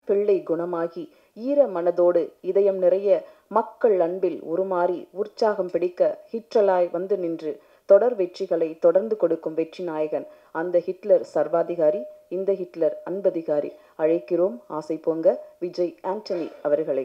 பிள்ளை குணமாகி ஈர மனதோடு இதயம் நிறைய மக்கள் அன்பில் உருமாறி உற்சாகம் பிடிக்க ஹிட்லராய் வந்து நின்று தொடர் வெற்றிகளை தொடர்ந்து கொடுக்கும் வெற்றி நாயகன் அந்த ஹிட்லர் சர்வாதிகாரி இந்த ஹிட்லர் அன்பதிகாரி அழைக்கிறோம் ஆசை பொங்க விஜய் ஆண்டனி அவர்களை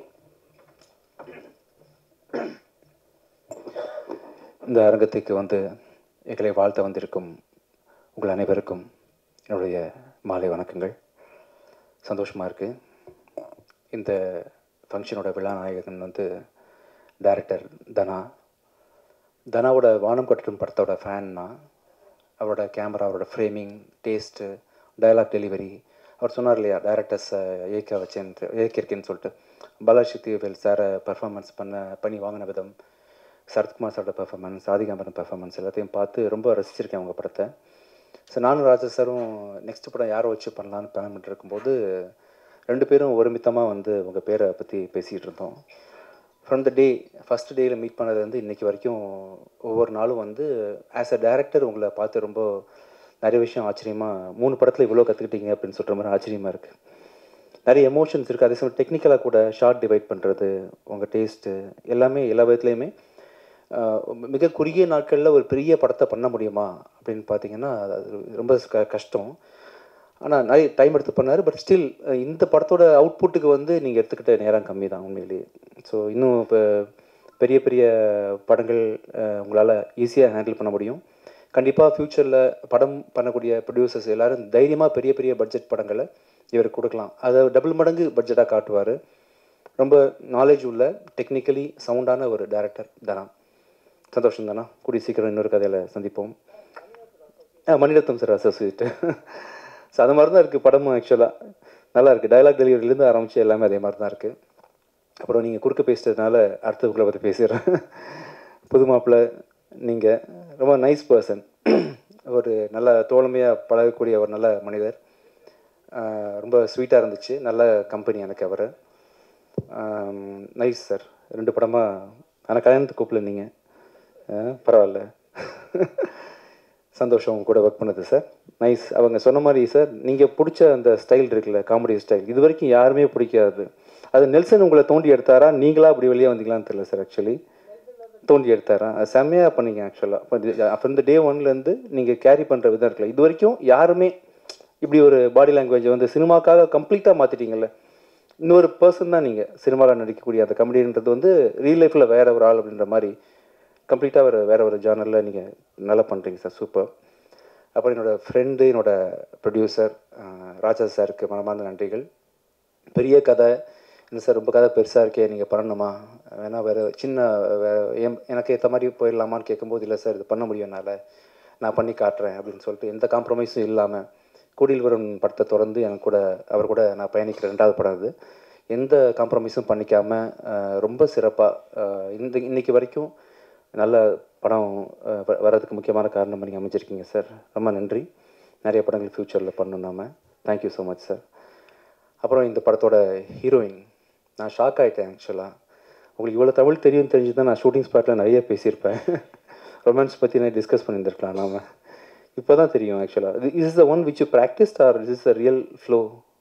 இந்த அரங்கத்துக்கு வந்து எங்களை வாழ்த்த வந்திருக்கும் உங்கள் அனைவருக்கும் என்னுடைய மாலை வணக்கங்கள் சந்தோஷமாக இருக்குது இந்த ஃபங்க்ஷனோட விழா நாயகன் வந்து டைரக்டர் தனா தனாவோட வானம் கட்டட்டும் படத்தோட ஃபேன்னா அவரோட கேமரா அவரோட ஃப்ரேமிங் டேஸ்ட்டு டயலாக் டெலிவரி அவர் சொன்னார் இல்லையா டேரக்டர்ஸை இயக்க வச்சேன் இயக்கியிருக்கேன்னு சொல்லிட்டு பாலாசக்தி வேல் சாரை பர்ஃபார்மன்ஸ் பண்ண பண்ணி வாங்கின விதம் சரத்குமார் சாரோட பெர்ஃபார்மன்ஸ் ஆதிகாம்பரம் பெர்ஃபார்மன்ஸ் எல்லாத்தையும் பார்த்து ரொம்ப ரசிச்சிருக்கேன் அவங்க படத்தை ஸோ நானும் ராஜா சாரும் நெக்ஸ்ட் படம் யாரை வச்சு பண்ணலான்னு பிளான் பண்ணிட்டு இருக்கும்போது ரெண்டு பேரும் ஒருமித்தமாக வந்து உங்கள் பேரை பற்றி பேசிகிட்டு இருந்தோம் ஃப்ரம் த டே ஃபஸ்ட் டேயில் மீட் பண்ணது வந்து இன்றைக்கி வரைக்கும் ஒவ்வொரு நாளும் வந்து ஆஸ் அ டேரக்டர் உங்களை பார்த்து ரொம்ப நிறைய விஷயம் ஆச்சரியமாக மூணு படத்தில் இவ்வளோ கற்றுக்கிட்டீங்க அப்படின்னு சொல்கிற மாதிரி ஆச்சரியமாக இருக்குது நிறைய எமோஷன்ஸ் இருக்குது அதே சமயம் டெக்னிக்கலாக கூட ஷார்ட் டிவைட் பண்ணுறது உங்கள் டேஸ்ட்டு எல்லாமே எல்லா விதத்துலேயுமே மிக குறுகிய நாட்களில் ஒரு பெரிய படத்தை பண்ண முடியுமா அப்படின்னு பார்த்தீங்கன்னா அது ரொம்ப க கஷ்டம் ஆனால் நிறைய டைம் எடுத்து பண்ணார் பட் ஸ்டில் இந்த படத்தோட அவுட்புட்டுக்கு வந்து நீங்கள் எடுத்துக்கிட்ட நேரம் கம்மி தான் உண்மையிலேயே ஸோ இன்னும் இப்போ பெரிய பெரிய படங்கள் உங்களால் ஈஸியாக ஹேண்டில் பண்ண முடியும் கண்டிப்பாக ஃப்யூச்சரில் படம் பண்ணக்கூடிய ப்ரொடியூசர்ஸ் எல்லோரும் தைரியமாக பெரிய பெரிய பட்ஜெட் படங்களை இவர் கொடுக்கலாம் அதை டபுள் மடங்கு பட்ஜெட்டாக காட்டுவார் ரொம்ப நாலேஜ் உள்ள டெக்னிக்கலி சவுண்டான ஒரு டேரக்டர் தானா சந்தோஷம் தானா கூடிய சீக்கிரம் இன்னொரு கதையில் சந்திப்போம் ஆ மணிரத்னம் சார் அசோசியேட்டு ஸோ அது மாதிரி தான் இருக்குது படமும் ஆக்சுவலாக நல்லா இருக்குது டைலாக் டெலிவரியிலேருந்து ஆரம்பித்து எல்லாமே அதே மாதிரி தான் இருக்குது அப்புறம் நீங்கள் குறுக்க பேசுறதுனால அடுத்தவங்களை பற்றி பேசிடுறேன் புது மாப்பிள்ளை நீங்கள் ரொம்ப நைஸ் பர்சன் ஒரு நல்ல தோழமையாக பழகக்கூடிய ஒரு நல்ல மனிதர் ரொம்ப ஸ்வீட்டாக இருந்துச்சு நல்ல கம்பெனி எனக்கு அவர் நைஸ் சார் ரெண்டு படமாக ஆனால் கல்யாணத்துக்கு கூப்பிடல நீங்கள் பரவாயில்ல சந்தோஷம் கூட ஒர்க் பண்ணது சார் நைஸ் அவங்க சொன்ன மாதிரி சார் நீங்கள் பிடிச்ச அந்த ஸ்டைல் இருக்குல்ல காமெடி ஸ்டைல் இது வரைக்கும் யாருமே பிடிக்காது அது நெல்சன் உங்களை தோண்டி எடுத்தாரா நீங்களா அப்படி வெளியே வந்தீங்களான்னு தெரியல சார் ஆக்சுவலி தோண்டி எடுத்தாரா அது செம்மையாக பண்ணீங்க ஆக்சுவலாக அப்போ இந்த டே ஒன்லேருந்து நீங்கள் கேரி பண்ணுற விதம் இருக்குல்ல இது வரைக்கும் யாருமே இப்படி ஒரு பாடி லாங்குவேஜை வந்து சினிமாக்காக கம்ப்ளீட்டாக மாற்றிட்டீங்கல்ல இன்னொரு பர்சன் தான் நீங்கள் சினிமாவில் நடிக்கக்கூடிய அந்த கமெடின்றது வந்து ரியல் லைஃப்பில் வேற ஒரு ஆள் அப்படின்ற மாதிரி கம்ப்ளீட்டாக ஒரு வேற ஒரு ஜானரில் நீங்கள் நல்லா பண்ணுறீங்க சார் சூப்பர் அப்புறம் என்னோடய ஃப்ரெண்டு என்னோடய ப்ரொடியூசர் ராஜா சாருக்கு மனமார்ந்த நன்றிகள் பெரிய கதை இல்லை சார் ரொம்ப கதை பெருசாக இருக்கே நீங்கள் பண்ணணுமா வேணா வேறு சின்ன எனக்கு ஏற்ற மாதிரி போயிடலாமான்னு கேட்கும்போது இல்லை சார் இது பண்ண முடியும் என்னால் நான் பண்ணி காட்டுறேன் அப்படின்னு சொல்லிட்டு எந்த காம்ப்ரமைஸும் இல்லாமல் கூடியில் வரும் படத்தை தொடர்ந்து எனக்கு கூட அவர் கூட நான் பயணிக்கிற ரெண்டாவது படம் அது எந்த காம்ப்ரமைஸும் பண்ணிக்காமல் ரொம்ப சிறப்பாக இந்த இன்னைக்கு வரைக்கும் நல்ல படம் வர்றதுக்கு முக்கியமான காரணம் நீங்கள் அமைச்சிருக்கீங்க சார் ரொம்ப நன்றி நிறைய படங்கள் ஃப்யூச்சரில் பண்ணணும் நாம தேங்க்யூ ஸோ மச் சார் அப்புறம் இந்த படத்தோட ஹீரோயின் நான் ஷாக் ஆகிட்டேன் ஆக்சுவலாக உங்களுக்கு இவ்வளோ தமிழ் தெரியும் தெரிஞ்சு தான் நான் ஷூட்டிங் ஸ்பாட்டில் நிறைய பேசியிருப்பேன் ரொமான்ஸ் பற்றி நான் டிஸ்கஸ் பண்ணியிருந்திருக்கலாம் நாம் இப்போ தான் தெரியும் ஆக்சுவலாக is is the one which you practice are is is a real flow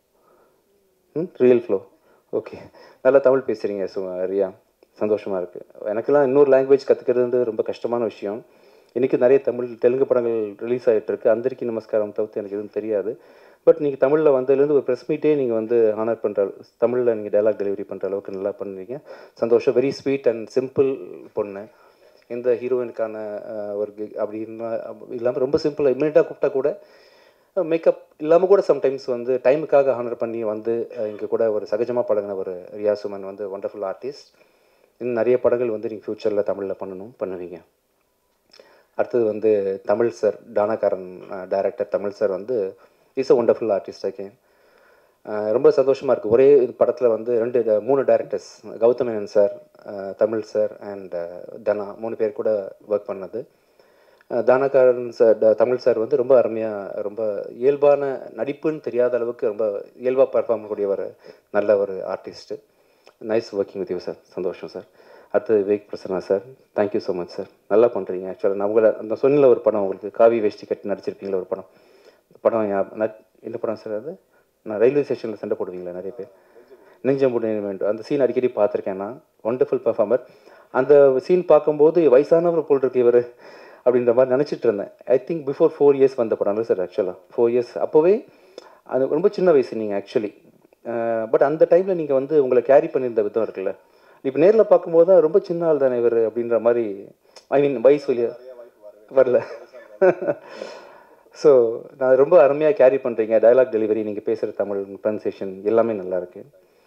hmm real flow okay நல்லா தமிழ் பேசுகிறீங்க சு ரியா சந்தோஷமாக இருக்குது எனக்கெல்லாம் இன்னொரு லாங்குவேஜ் கற்றுக்கிறது ரொம்ப கஷ்டமான விஷயம் இன்றைக்கி நிறைய தமிழ் தெலுங்கு படங்கள் ரிலீஸ் ஆகிட்டு இருக்கு அந்தரிக்கி நமஸ்காரம் தவிர்த்து எனக்கு எதுவும் தெரியாது பட் நீங்கள் தமிழில் வந்ததுலேருந்து ஒரு ப்ரெஸ் மீட்டே நீங்கள் வந்து ஆனர் பண்ணுற தமிழில் நீங்கள் டைலாக் டெலிவரி பண்ணுற அளவுக்கு நல்லா பண்ணுறீங்க சந்தோஷம் வெரி ஸ்வீட் அண்ட் சிம்பிள் பொண்ணு எந்த ஹீரோயினுக்கான ஒரு அப்படி இல்லாமல் ரொம்ப சிம்பிளாக இமீடியட்டாக கூப்பிட்டா கூட மேக்கப் இல்லாமல் கூட சம்டைம்ஸ் வந்து டைமுக்காக ஹானர் பண்ணி வந்து இங்கே கூட ஒரு சகஜமாக பழகின ஒரு ரியா சுமன் வந்து ஒண்டர்ஃபுல் ஆர்டிஸ்ட் இன்னும் நிறைய படங்கள் வந்து நீங்கள் ஃப்யூச்சரில் தமிழில் பண்ணணும் பண்ணுவீங்க அடுத்தது வந்து Tamil sir Taanakkaran director Tamil sir வந்து is a wonderful artist again ரொம்ப சந்தோஷமாக இருக்குது ஒரே படத்தில் வந்து ரெண்டு மூணு directors Gautham Menon sir Tamil sir and Dhana மூணு பேர் கூட ஒர்க் பண்ணது தானக்காரன் சார் தமிழ் சார் வந்து ரொம்ப அருமையாக ரொம்ப இயல்பான நடிப்புன்னு தெரியாத அளவுக்கு ரொம்ப இயல்பாக பர்ஃபார்ம் பண்ணக்கூடிய ஒரு நல்ல ஒரு artist nice working with you sir சந்தோஷம் சார் அடுத்தது Vivek Prasanna sir thank you so much sir நல்லா பண்ணுறீங்க ஆக்சுவலாக நான் உங்களை அந்த சொன்னில ஒரு படம் உங்களுக்கு காவி வேஷ்டி கட்டி நடிச்சிருப்பீங்களா ஒரு படம் படம் என்ன படம் சார் அது நான் ரயில்வே ஸ்டேஷனில் சண்டை போடுவீங்களா நிறைய பேர் நெஞ்சம் முடிய வேண்டும் அந்த சீன் அடிக்கடி பார்த்துருக்கேன் நான் ஒண்டர்ஃபுல் பர்ஃபார்மர் அந்த சீன் பார்க்கும்போது வயசானவர் போல் இருக்கு இவர் அப்படின்ற மாதிரி நினச்சிட்டு இருந்தேன் I think before four years வந்த படம் சார் ஆக்சுவலாக ஃபோர் இயர்ஸ் அப்போவே அது ரொம்ப சின்ன வயசு நீங்கள் ஆக்சுவலி பட் அந்த டைமில் நீங்கள் வந்து உங்களை கேரி பண்ணியிருந்த விதம் இருக்குல்ல இப்போ நேரில் பார்க்கும்போது தான் ரொம்ப சின்ன ஆள் தானே இவர் அப்படின்ற மாதிரி ஐ மீன் வயசு வழியா வரல ஸோ நான் ரொம்ப அருமையாக கேரி பண்ணுறீங்க டயலாக் டெலிவரி நீங்கள் பேசுகிற தமிழ் ப்ரொனன்சியேஷன் எல்லாமே நல்லா இருக்கு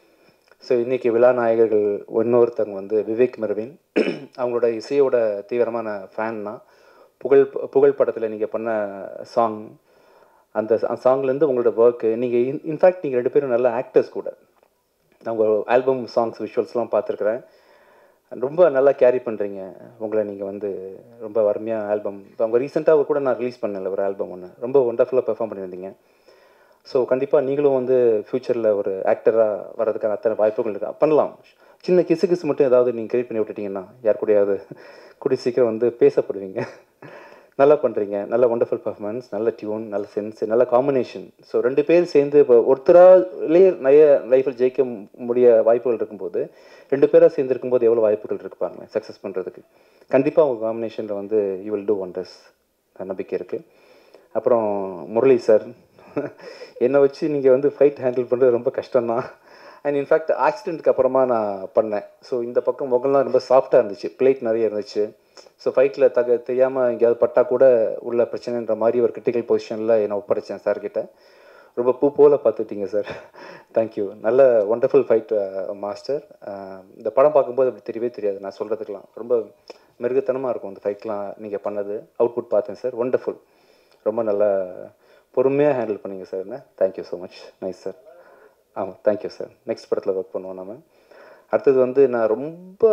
ஸோ இன்றைக்கி விழா நாயகர்கள் இன்னொருத்தவங்க வந்து விவேக் மெர்வின் அவங்களோட இசையோட தீவிரமான ஃபேன்னா புகழ் புகழ் படத்தில் நீங்கள் பண்ண சாங் அந்த சாங்லேருந்து உங்களோட ஒர்க்கு நீங்கள் இன் இன்ஃபேக்ட் நீங்கள் ரெண்டு பேரும் நல்ல ஆக்டர்ஸ் கூட நான் உங்கள் ஆல்பம் சாங்ஸ் விஷுவல்ஸ்லாம் பார்த்துருக்குறேன் ரொம்ப நல்லா கேரி பண்ணுறீங்க உங்களை நீங்கள் வந்து ரொம்ப அருமையாக ஆல்பம் இப்போ அவங்க ரீசெண்டாக கூட நான் ரிலீஸ் பண்ணல ஒரு ஆல்பம் ஒன்று ரொம்ப ஒண்டர்ஃபுல்லாக பெர்ஃபார்ம் பண்ணியிருந்தீங்க ஸோ கண்டிப்பாக நீங்களும் வந்து ஃப்யூச்சரில் ஒரு ஆக்டராக வர்றதுக்கான அத்தனை வாய்ப்புகள் இருக்கு பண்ணலாம் சின்ன கிசு கிசு மட்டும் ஏதாவது நீங்கள் கிரியேட் பண்ணி விட்டுட்டீங்கன்னா யார் கூடயாவது கூடி சீக்கிரம் வந்து பேசப்படுவீங்க நல்லா பண்ணுறீங்க நல்ல ஒண்டர்ஃபுல் பர்ஃபார்மன்ஸ் நல்ல டியூன் நல்ல சென்ஸ் நல்ல காம்பினேஷன் ஸோ ரெண்டு பேர் சேர்ந்து இப்போ ஒருத்தராலே நிறைய லைஃப்பில் ஜெயிக்க முடிய வாய்ப்புகள் இருக்கும்போது ரெண்டு பேராக சேர்ந்து இருக்கும்போது எவ்வளோ வாய்ப்புகள் இருப்பாங்க சக்ஸஸ் பண்ணுறதுக்கு கண்டிப்பாக உங்கள் காம்பினேஷனில் வந்து யூ வில் டூ ஒண்டர்ஸ் நம்பிக்கை இருக்குது அப்புறம் முரளி சார் என்னை வச்சு நீங்கள் வந்து ஃபைட் ஹேண்டில் பண்ணுறது ரொம்ப கஷ்டம்தான் அண்ட் இன்ஃபேக்ட் ஆக்சிடென்ட்க்கு அப்புறமா நான் பண்ணேன் ஸோ இந்த பக்கம் முகம்லாம் ரொம்ப சாஃப்டாக இருந்துச்சு பிளேட் நிறைய இருந்துச்சு ஸோ ஃபைட்டில் தக தெரியாமல் எங்கேயாவது பட்டா கூட உள்ள பிரச்சனைன்ற மாதிரி ஒரு கிரிட்டிக்கல் பொசிஷனில் என்னை ஒப்படைச்சேன் சார்கிட்ட ரொம்ப பூ போல பார்த்துட்டீங்க சார் தேங்க்யூ நல்ல ஒண்டர்ஃபுல் ஃபைட் மாஸ்டர் இந்த படம் பார்க்கும்போது அப்படி தெரியவே தெரியாது நான் சொல்கிறதுக்கெலாம் ரொம்ப மிருகத்தனமாக இருக்கும் அந்த ஃபைட்லாம் நீங்கள் பண்ணது அவுட்புட் பார்த்தேன் சார் ஒண்டர்ஃபுல் ரொம்ப நல்லா பொறுமையாக ஹேண்டில் பண்ணீங்க சார் என்ன thank you so much nice sir ஆமாம் தேங்க்யூ சார் நெக்ஸ்ட் படத்தில் ஒர்க் பண்ணுவோம் நம்ம அடுத்தது வந்து நான் ரொம்ப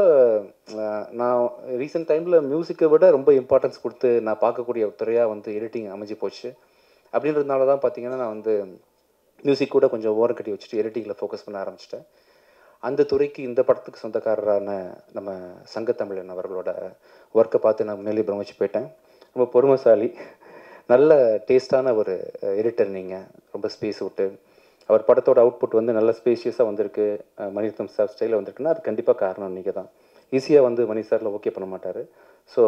நான் ரீசெண்ட் டைமில் மியூசிக்கை விட ரொம்ப இம்பார்ட்டன்ஸ் கொடுத்து நான் பார்க்கக்கூடிய ஒரு துறையாக வந்து எடிட்டிங் அமைஞ்சு போச்சு அப்படின்றதுனால தான் பார்த்தீங்கன்னா நான் வந்து மியூசிக் கூட கொஞ்சம் ஓரம் கட்டி வச்சுட்டு எடிட்டிங்கில் ஃபோக்கஸ் பண்ண ஆரம்பிச்சிட்டேன் அந்த துறைக்கு இந்த படத்துக்கு சொந்தக்காரரான நம்ம சங்கத்தமிழன் அவர்களோட ஒர்க்கை பார்த்து நான் முன்னாடி பிரமிச்சு போயிட்டேன் ரொம்ப பொறுமைசாலி நல்ல டேஸ்டான ஒரு எடிட்டர் நீங்கள் ரொம்ப ஸ்பேஸ் விட்டு அவர் படத்தோட அவுட்புட் வந்து நல்ல ஸ்பேஷியஸாக வந்திருக்கு மணிரத்னம் சார் ஸ்டைலில் வந்திருக்குன்னா அது கண்டிப்பாக காரணம் நீங்கள் தான் ஈஸியாக வந்து மணி சாரில் ஓகே பண்ண மாட்டார் ஸோ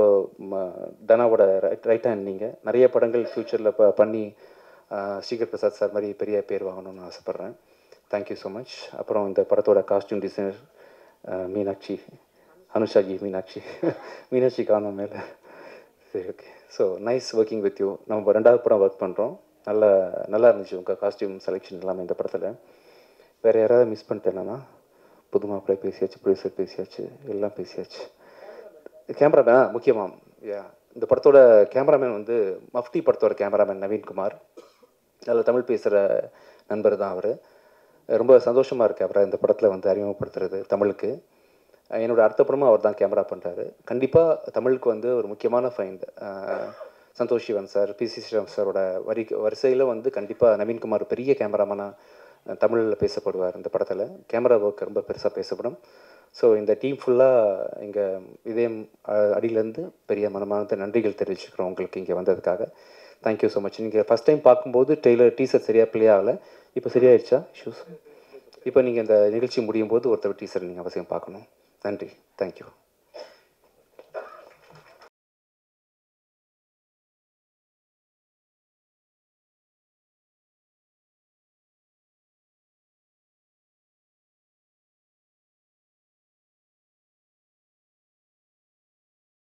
தனாவோட ரைட் ரைட் ஹேண்ட் நீங்கள் நிறைய படங்கள் ஃப்யூச்சரில் ப பண்ணி ஸ்ரீகர் பிரசாத் சார் மாதிரி பெரிய பேர் வாங்கணும்னு ஆசைப்பட்றேன் தேங்க்யூ ஸோ மச் அப்புறம் இந்த படத்தோட காஸ்டியூம் டிசைனர் மீனாட்சி அனுஷாஜி மீனாட்சி மீனாட்சி காணும் மேலே சரி okay so nice working with you நம்ம ரெண்டாவது படம் ஒர்க் பண்ணுறோம் நல்ல நல்லா இருந்துச்சு உங்கள் காஸ்டியூம் செலெக்ஷன் எல்லாமே இந்த படத்தில் வேறு யாராவது மிஸ் பண்ணிட்டேன்னா புது மாப்பிள்ளை பேசியாச்சு ப்ரொடியூசர் பேசியாச்சு எல்லாம் பேசியாச்சு கேமராமேன் முக்கியமாக யா இந்த படத்தோட கேமராமேன் வந்து மஃப்டி படத்தோட கேமராமேன் நவீன்குமார் அதில் தமிழ் பேசுகிற நண்பர் தான் அவர் ரொம்ப சந்தோஷமாக இருக்குது அவரை இந்த படத்தில் வந்து அறிமுகப்படுத்துறது தமிழுக்கு என்னோட அடுத்த படமும் அவர் தான் கேமரா பண்ணுறாரு கண்டிப்பாக தமிழுக்கு வந்து ஒரு முக்கியமான find Santosh Sivan sir P C Sreeram சாரோட வரி வரிசையில் வந்து கண்டிப்பாக நவீன்குமார் பெரிய கேமராமேனாக தமிழில் பேசப்படுவார் இந்த படத்தில் கேமரா ஒர்க் ரொம்ப பெருசாக பேசப்படும் ஸோ இந்த டீம் ஃபுல்லாக இங்கே இதயம் அடியிலேருந்து பெரிய மனமார்ந்த நன்றிகள் தெரிவிச்சுக்கிறோம் உங்களுக்கு இங்கே வந்ததுக்காக தேங்க்யூ ஸோ மச் நீங்கள் ஃபஸ்ட் டைம் பார்க்கும்போது டெய்லர் டீசர் சரியாக ப்ளே ஆகலை இப்போ சரியாயிடுச்சா ஷூஸ் இப்போ நீங்கள் இந்த நிகழ்ச்சி முடியும் போது ஒருத்தர் டீசர் நீங்கள் அவசியம் பார்க்கணும் நன்றி தேங்க்யூ